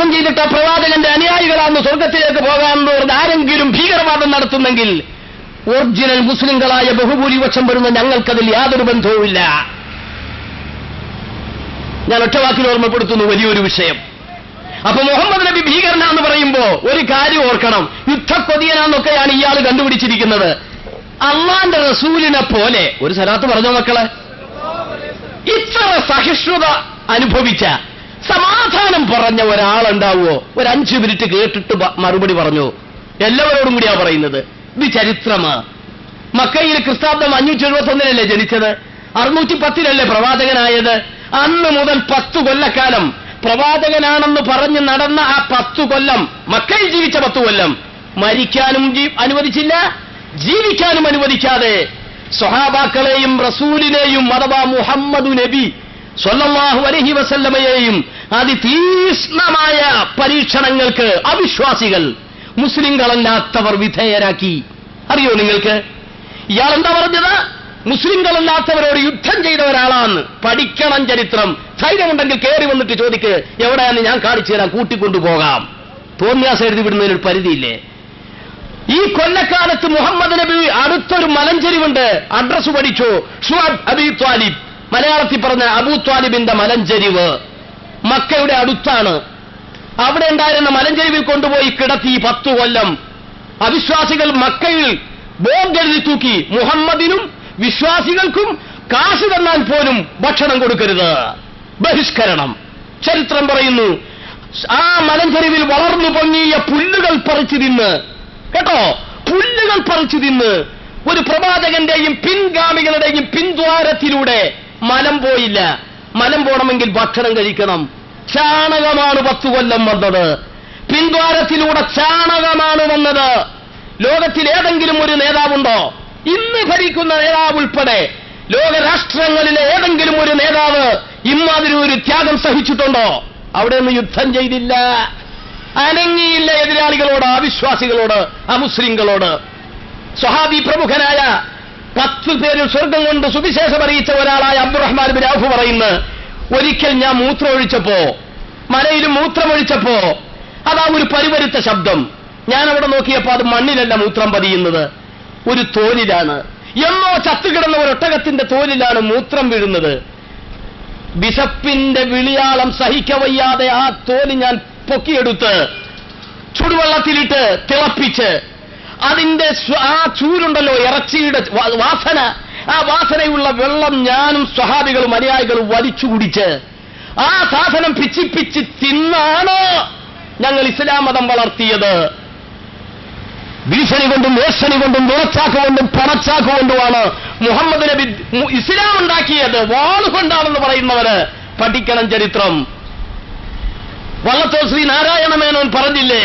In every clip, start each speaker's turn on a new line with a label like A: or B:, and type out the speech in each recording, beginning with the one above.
A: യുദ്ധം ചെയ്തിട്ട് ആ പ്രവാചകന്റെ അനുയായികളാണ് സ്വർഗത്തിലേക്ക് പോകാമെന്ന് പറഞ്ഞ് ആരെങ്കിലും ഭീകരവാദം നടത്തുന്നെങ്കിൽ ഒറിജിനൽ മുസ്ലിങ്ങളായ ബഹുഭൂരിപക്ഷം വരുന്ന ഞങ്ങൾക്കതിൽ യാതൊരു ബന്ധവുമില്ല ഞാൻ ഒറ്റവാക്കിൽ ഓർമ്മപ്പെടുത്തുന്നു വലിയൊരു വിഷയം അപ്പൊ മുഹമ്മദ് നബി ഭീകരനാന്ന് പറയുമ്പോ ഒരു കാര്യം ഓർക്കണം യുദ്ധക്കൊതിയനാന്നൊക്കെയാണ് ഇയാൾ കണ്ടുപിടിച്ചിരിക്കുന്നത് അള്ളാന്റെ റസൂലിനെ പോലെ ഒരു സ്ഥലത്ത് പറഞ്ഞോ മക്കളെ ഇത്ര സഹിഷ്ണുത അനുഭവിച്ച സമാധാനം പറഞ്ഞ ഒരാളുണ്ടാവുമോ ഒരു അഞ്ചു മിനിറ്റ് കേട്ടിട്ട് ബ- മറുപടി പറഞ്ഞു എല്ലാവരോടും കൂടിയാ പറയുന്നത് ഇത് ചരിത്രമാ മക്കയിൽ ക്രിസ്താബ്ദം അഞ്ഞൂറ്റി എഴുപത്തി ഒന്നിലല്ലേ ജനിച്ചത് അറുന്നൂറ്റി പത്തിലല്ലേ പ്രവാചകനായത് അന്ന് മുതൽ പത്തു കൊല്ലക്കാലം പ്രവാചകനാണെന്ന് പറഞ്ഞ് നടന്ന ആ പത്തു കൊല്ലം മക്കയിൽ ജീവിച്ച പത്തു കൊല്ലം മരിക്കാനും ജീ- അനുവദിച്ചില്ല ജീവിക്കാനും അനുവദിക്കാതെ സ്വഹാബാക്കളെയും റസൂലിനെയും അഥവാ മുഹമ്മദു നബി സ്വല്ലല്ലാഹു അലൈഹി വസല്ലമയെയും അതിതീഷ്ണമായ പരീക്ഷണങ്ങൾക്ക് അവിശ്വാസികൾ മുസ്ലിങ്ങളല്ലാത്തവർ വിധേയരാക്കി അറിയോ നിങ്ങൾക്ക് ഇയാൾ എന്താ പറഞ്ഞത് മുസ്ലിങ്ങളല്ലാത്തവരോട് യുദ്ധം ചെയ്ത ഒരാളാണ് പഠിക്കണം ചരിത്രം ധൈര്യമുണ്ടെങ്കിൽ കയറി വന്നിട്ട് ചോദിക്ക് എവിടെയാന്ന് ഞാൻ കാണിച്ചു തരാം കൂട്ടിക്കൊണ്ടുപോകാം തോന്നിയാസം എഴുതി വിടുന്നതിന് ഒരു പരിധിയില്ലേ ഈ കൊല്ലക്കാലത്ത് മുഹമ്മദ് നബി അടുത്തൊരു മലഞ്ചെരിവുണ്ട് അഡ്രസ് പഠിച്ചു ഷുഅബ് അബി ത്വാലിബ് മലയാളത്തിൽ പറഞ്ഞ അബൂ ത്വാലിബിന്റെ മലഞ്ചെരിവ് മക്കയുടെ അടുത്താണ് അവിടെ ഉണ്ടായിരുന്ന മലഞ്ചെരിവിൽ കൊണ്ടുപോയി കിടത്തി ഈ പത്തു കൊല്ലം അവിശ്വാസികൾ മക്കയിൽ ബോംബ് എഴുതി തൂക്കി മുഹമ്മദിനും വിശ്വാസികൾക്കും കാശ് തന്നാൽ പോലും ഭക്ഷണം കൊടുക്കരുത് ബഹിഷ്കരണം ചരിത്രം പറയുന്നു ആ മലഞ്ചെരിവിൽ വളർന്നു പൊങ്ങിയ പുല്ലുകൾ പറിച്ചു തിന്ന് കേട്ടോ പുല്ലുകൾ പറിച്ചു തിന്ന് ഒരു പ്രവാചകന്റെയും പിൻഗാമികളുടെയും പിൻദ്വാരത്തിലൂടെ മലം പോയില്ല മലം പോണമെങ്കിൽ ഭക്ഷണം കഴിക്കണം ചാണകമാണ് പത്തു കൊല്ലം വന്നത് പിൻദ്വാരത്തിലൂടെ ചാണകമാണ് വന്നത് ലോകത്തിൽ ഏതെങ്കിലും ഒരു നേതാവുണ്ടോ ഇന്ന് ഭരിക്കുന്ന നേതാവ് ഉൾപ്പെടെ ലോകരാഷ്ട്രങ്ങളിലെ ഏതെങ്കിലും ഒരു നേതാവ് ഇമ്മാതിരി ഒരു ത്യാഗം സഹിച്ചിട്ടുണ്ടോ അവിടെ നിന്ന് യുദ്ധം ചെയ്തില്ല അനങ്ങിയില്ല എതിരാളികളോട് അവിശ്വാസികളോട് അമുസ്ലിങ്ങളോട് സ്വഹാബി പ്രമുഖനായ പത്ത് പേരിൽ സ്വർഗം കൊണ്ട് സുവിശേഷം അറിയിച്ച ഒരാളായ അബ്ദുറഹ്മാൻ ബിൻ ഔഫ് പറയുന്നു ഒരിക്കൽ ഞാൻ മൂത്രമൊഴിച്ചപ്പോ മലയിൽ മൂത്രമൊഴിച്ചപ്പോ അതാ ഒരു പരിവരുത്ത ശബ്ദം ഞാൻ അവിടെ നോക്കിയപ്പോ അത് മണ്ണിലല്ല മൂത്രം പതിയുന്നത് ഒരു തോലിലാണ് എന്നോ ചത്തുകിടന്ന ഒരു ഒട്ടകത്തിന്റെ തോലിലാണ് മൂത്രം വീഴുന്നത് ബിഷപ്പിന്റെ വിളിയാളം സഹിക്കവയ്യാതെ ആ തോല് ഞാൻ പൊക്കിയെടുത്ത് ചുടുവെള്ളത്തിലിട്ട് തിളപ്പിച്ച് അതിന്റെ സ്വ- ആ ചൂരുണ്ടല്ലോ ഇറച്ചിയുടെ വ- വാസന ആ വാസനയുള്ള വെള്ളം ഞാനും സ്വഹാബികളും അനുയായികളും വലിച്ചു കുടിച്ച് ആ സാധനം പിച്ചി പിച്ചി തിന്നാണ് ഞങ്ങൾ ഇസ്ലാം മതം വളർത്തിയത് ഭീഷണി കൊണ്ടും വേഷണി കൊണ്ടും വിളച്ചാക്ക് കൊണ്ടും പണച്ചാക്ക് കൊണ്ടുമാണ് മുഹമ്മദ് നബി മു- ഇസ്ലാം ഉണ്ടാക്കിയത് വാളുകൊണ്ടാണെന്ന് പറയുന്നവര് പഠിക്കണം ചരിത്രം വള്ളത്തോൾ ശ്രീ നാരായണ മേനോൻ പറഞ്ഞില്ലേ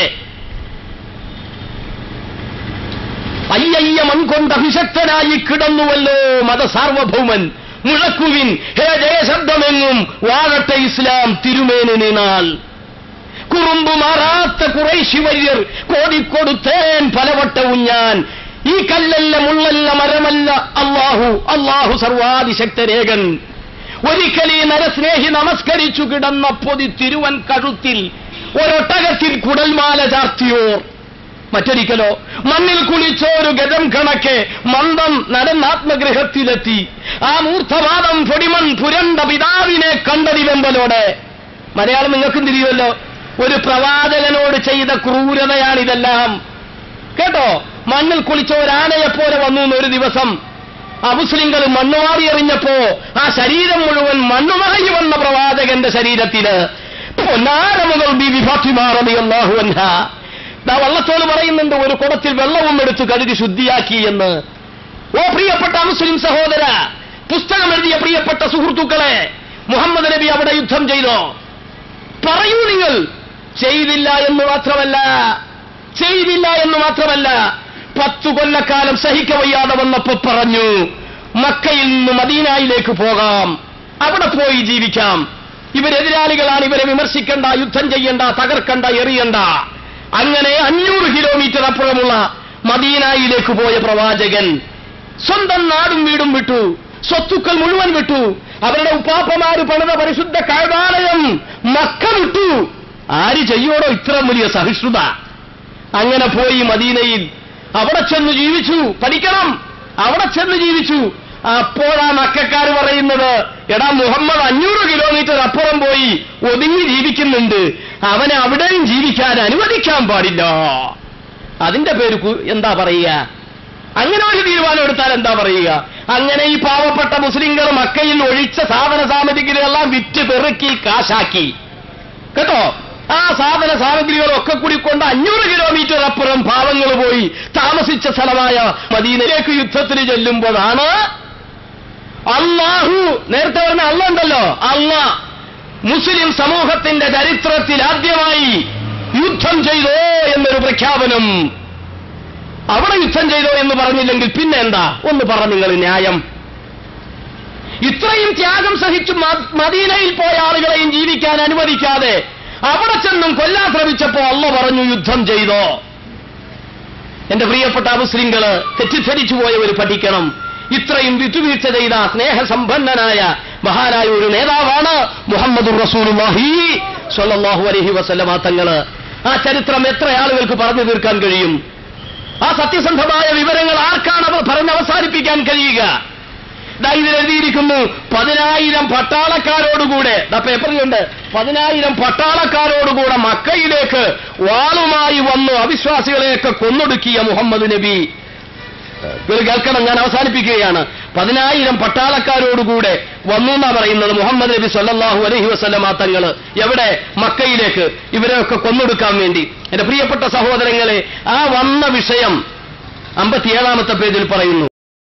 A: അയ്യയ്യ മൺകൊണ്ട് അഭിഷക്തനായി കിടന്നുവല്ലോ മതസാർവഭൗമൻ മുഴക്കുവിൻ ഹേ ജയശബ്ദമെങ്ങും വാഴട്ടെ ഇസ്ലാം തിരുമേനിനാൽ കുറുമ്പു മാറാത്ത കുറേശി വര്യർ കോടിക്കൊടുത്തേൻ പലവട്ടവും ഞാൻ ഈ കല്ലല്ല മുള്ളല്ല മരമല്ല അള്ളാഹു അള്ളാഹു സർവാതിശക്തരേകൻ ഒരിക്കൽ ഈ നരസ്നേഹി നമസ്കരിച്ചു കിടന്ന പൊതി തിരുവൻ കഴുത്തിൽ ഒരൊട്ടകത്തിൽ കുടൽമാല ചാർത്തിയോർ മറ്റൊരിക്കലോ മണ്ണിൽ കുളിച്ചോരു ഗജം കണക്കെ മന്ദം നടന്നാത്മഗൃഹത്തിലെത്തി ആ മൂർത്തവാദം പൊടിമൺ പുരണ്ട പിതാവിനെ കണ്ടതിവെമ്പലോടെ മലയാളം നിങ്ങൾക്കും തിരിയുമല്ലോ ഒരു പ്രവാചകനോട് ചെയ്ത ക്രൂരതയാണിതെല്ലാം കേട്ടോ മണ്ണിൽ കുളിച്ച ഒരാനയെ പോലെ വന്നു എന്ന് ഒരു ദിവസം അമുസ്ലിങ്ങൾ മണ്ണുമാറി എറിഞ്ഞപ്പോ ആ ശരീരം മുഴുവൻ മണ്ണുമായി വന്ന പ്രവാചകന്റെ ശരീരത്തിന് പൊന്നാര മുതൽ ബിബി ഫാത്തിമാറിയാഹു അൻഹ ദാ വള്ളത്തോട് പറയുന്നുണ്ട് ഒരു കുടത്തിൽ വെള്ളവും എടുത്ത് കഴുകി ശുദ്ധിയാക്കി എന്ന് ഓ പ്രിയപ്പെട്ട മുസ്ലിം സഹോദര പുസ്തകം എഴുതിയ പ്രിയപ്പെട്ട സുഹൃത്തുക്കളെ മുഹമ്മദ് നബി അവിടെ യുദ്ധം ചെയ്തോ പറയൂ നിങ്ങൾ ചെയ്തില്ല എന്ന് മാത്രമല്ല ചെയ്തില്ല എന്ന് മാത്രമല്ല പത്തു കൊല്ലക്കാലം സഹിക്കവയ്യാതെ വന്നപ്പോ പറഞ്ഞു മക്കയിൽ നിന്ന് മദീനായിലേക്ക് പോകാം അവിടെ പോയി ജീവിക്കാം ഇവരെതിരാളികളാണ് ഇവരെ വിമർശിക്കണ്ട യുദ്ധം ചെയ്യണ്ട തകർക്കണ്ട എറിയണ്ട അങ്ങനെ അഞ്ഞൂറ് കിലോമീറ്റർ അപ്പുറമുള്ള മദീനായിലേക്ക് പോയ പ്രവാചകൻ സ്വന്തം നാടും വീടും വിട്ടു സ്വത്തുക്കൾ മുഴുവൻ വിട്ടു അവരുടെ ഉപ്പാപ്പമാര് പണിത പരിശുദ്ധ കഴവാലയം മക്ക വിട്ടു ആര് ചെയ്യോടോ ഇത്ര വലിയ സഹിഷ്ണുത അങ്ങനെ പോയി മദീനയിൽ അവിടെ ചെന്ന് ജീവിച്ചു പഠിക്കണം അവിടെ ചെന്ന് ജീവിച്ചു അപ്പോഴാ മക്കാർ പറയുന്നത് എടാ മുഹമ്മദ് അഞ്ഞൂറ് കിലോമീറ്റർ അപ്പുറം പോയി ഒതുങ്ങി ജീവിക്കുന്നുണ്ട് അവനെ അവിടെയും ജീവിക്കാൻ അനുവദിക്കാൻ പാടില്ല അതിന്റെ പേര് കു- എന്താ പറയുക അങ്ങനെ ഒരു തീരുമാനം എടുത്താൽ എന്താ പറയുക അങ്ങനെ ഈ പാവപ്പെട്ട മുസ്ലിങ്ങൾ മക്കയിൽ ഒഴിച്ച സാധന സാമഗ്രികളെല്ലാം വിറ്റ് പെറുക്കി കാശാക്കി കേട്ടോ ആ സാധന സാമഗ്രികളൊക്കെ കൂടി കൊണ്ട് അഞ്ഞൂറ് കിലോമീറ്റർ അപ്പുറം പാവങ്ങൾ പോയി താമസിച്ച സ്ഥലമായ മദീനയിലേക്ക് യുദ്ധത്തിന് ചെല്ലുമ്പോഴാണ് അള്ളാഹു നേരത്തെ പറഞ്ഞ അള്ള ഉണ്ടല്ലോ അള്ള മുസ്ലിം സമൂഹത്തിന്റെ ചരിത്രത്തിൽ ആദ്യമായി യുദ്ധം ചെയ്തോ എന്നൊരു പ്രഖ്യാപനം അവിടെ യുദ്ധം ചെയ്തോ എന്ന് പറഞ്ഞില്ലെങ്കിൽ പിന്നെ എന്താ ഒന്ന് പറ നിങ്ങൾ ന്യായം ഇത്രയും ത്യാഗം സഹിച്ചു മ- മദീനയിൽ പോയ ആളുകളെയും ജീവിക്കാൻ അനുവദിക്കാതെ അവിടെ ചെന്നും കൊല്ലാൻ ശ്രമിച്ചപ്പോ അള്ള പറഞ്ഞു യുദ്ധം ചെയ്തോ എന്റെ പ്രിയപ്പെട്ട മുസ്ലിങ്ങള് തെറ്റിദ്ധരിച്ചു പോയവർ പഠിക്കണം ഇത്രയും വിട്ടുവീഴ്ച ചെയ്ത സ്നേഹസമ്പന്നനായ മഹാനായ ഒരു നേതാവാണ് മുഹമ്മദ് റസൂലുള്ളാഹി സ്വല്ലല്ലാഹു അലൈഹി വസല്ലമ തങ്ങള് ആ ചരിത്രം എത്ര ആളുകൾക്ക് പറഞ്ഞു തീർക്കാൻ കഴിയും ആ സത്യസന്ധമായ വിവരങ്ങൾ ആർക്കാണ് അവർ പറഞ്ഞ് അവസാനിപ്പിക്കാൻ കഴിയുക ദാ ഇതിൽ എഴുതിയിരിക്കുന്നു പതിനായിരം പട്ടാളക്കാരോടുകൂടെ ദാ പേപ്പറിലുണ്ട് പതിനായിരം പട്ടാളക്കാരോടുകൂടെ മക്കയിലേക്ക് വാളുമായി വന്നു അവിശ്വാസികളെയൊക്കെ കൊന്നൊടുക്കിയ മുഹമ്മദ് നബി ഇവർ കേൾക്കണം ഞാൻ അവസാനിപ്പിക്കുകയാണ് പതിനായിരം പട്ടാളക്കാരോടുകൂടെ വന്നു എന്നാ പറയുന്നത് മുഹമ്മദ് നബി സല്ലല്ലാഹു അലൈഹി വസല്ലമ തങ്ങള് എവിടെ മക്കയിലേക്ക് ഇവരെയൊക്കെ കൊന്നൊടുക്കാൻ വേണ്ടി എന്റെ പ്രിയപ്പെട്ട സഹോദരങ്ങളെ ആ വന്ന വിഷയം അമ്പത്തിയേഴാമത്തെ പേജിൽ പറയുന്നു